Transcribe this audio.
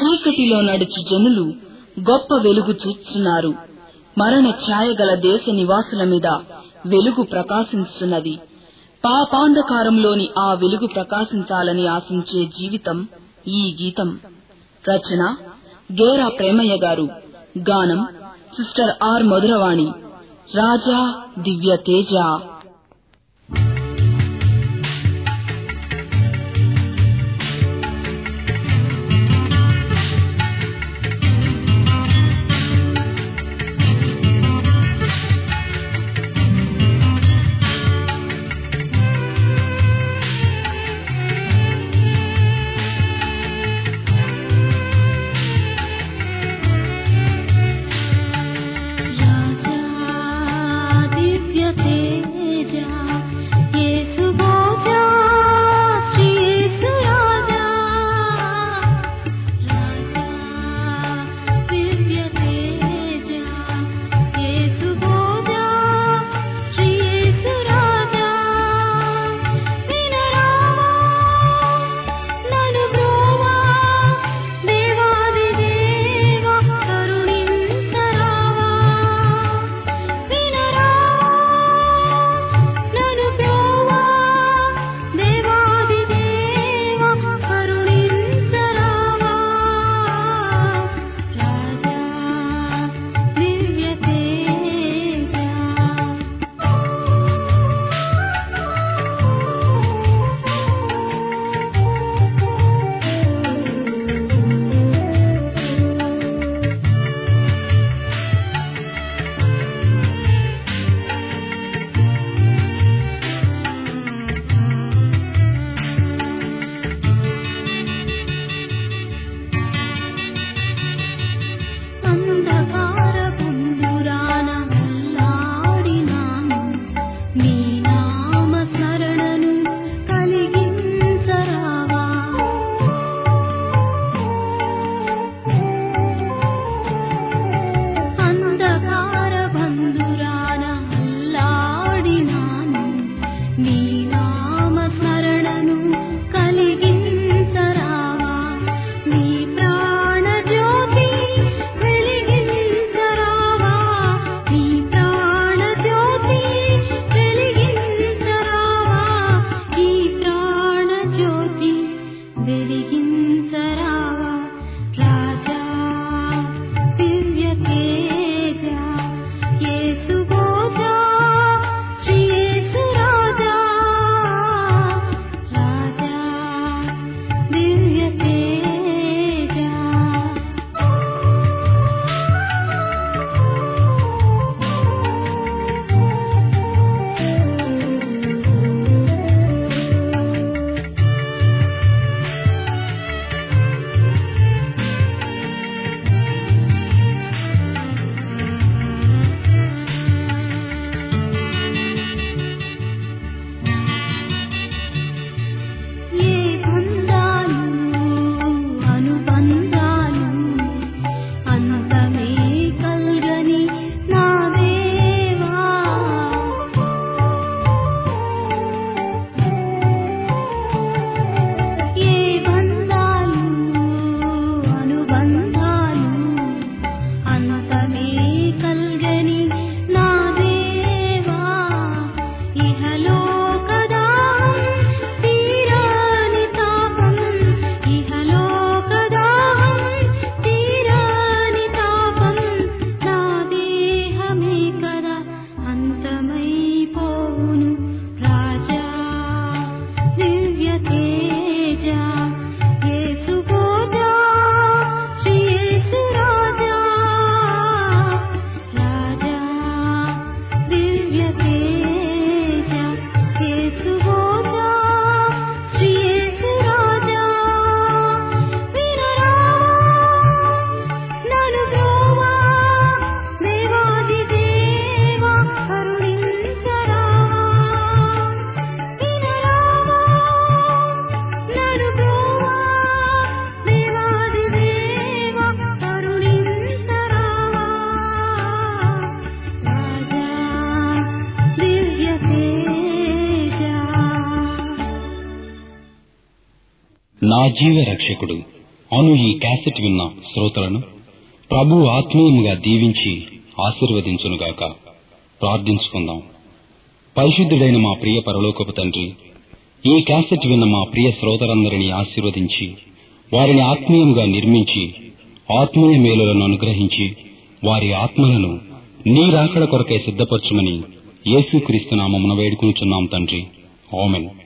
చీకటిలో నడుచు జనులు గొప్ప వెలుగు చూస్తున్నారు మరణ ఛాయగల దేశ నివాసుల మీద వెలుగు ప్రకాశిస్తున్నది పాపాంధకారంలోని ఆ వెలుగు ప్రకాశించాలని ఆశించే జీవితం ఈ గీతం రచన గేరా ప్రేమయ్య గారు గానం సిస్టర్ ఆర్ మధురవాణి రాజా దివ్య తేజ राजा दिव्य तेजा येसु भोजा श्री येसु राजा राजा दिव्य तेजा येसु भोजा श्री येसु राजा विनरावा నను బ్రోవా దేవాది దేవ కరుణించరావా వినరావా నను బ్రోవా దేవాది దేవ కరుణించరావా రాజా దివ్య తేజ అంధకార పుండురాన అల్లాడినాను నీ నామ స్మరణను కలిగించరావా అంధకార బంధురాన అల్లాడినాను నీ నామ స్మరణను కలిగించరావా నీ ప్రాణ జ్యోతి వెలిగించరావా నీ ప్రాణ జ్యోతి వెలిగించరావా ఈ ప్రాణ జ్యోతి వెలిగించరావా రాజా దివ్య తేజ యేసు భోజా శ్రీ యేసు రాజా రాజా దివ్య తేజ ఏ బంధాలు అనుబంధాలు అంతమే కల్గని నా దేవా ఏ బంధాలు అనుబంధాలు అంతమే కల్గని నా దేవా ఇహలోకదాహం తీరాని తాపం ఇహలోకదాహం తీరాని తాపం నా దేహమే కదా అంతమైపోవును రాజా దివ్య తేజ యేసు భోజా శ్రీ యేసు రాజా రాజా దివ్య తేజ యేసు భోజా శ్రీ యేసు రాజా వినరావా నను బ్రోవా దేవాది దేవ కరుణించరావా వినరావా నను బ్రోవా దేవాది దేవ కరుణించరావా రాజా దివ్య తేజ నా జీవ రక్షకుడు అను ఈ క్యాసెట్ విన్న శ్రోతలను ప్రభు ఆత్మీయముగా దీవించి ఆశీర్వదించునుగాక ప్రార్థించుకుందాం పరిశుద్ధుడైన మా ప్రియ పరలోకపు తండ్రి ఈ క్యాసెట్ విన్న మా ప్రియ శ్రోతలందరినీ ఆశీర్వదించి వారిని ఆత్మీయంగా నిర్మించి ఆత్మీయ మేలులను అనుగ్రహించి వారి ఆత్మలను నీ రాకడ కొరకై సిద్ధపరచుమని యేసుక్రీస్తు నామమున వేడుకుంటున్నాం తండ్రి ఆమెన్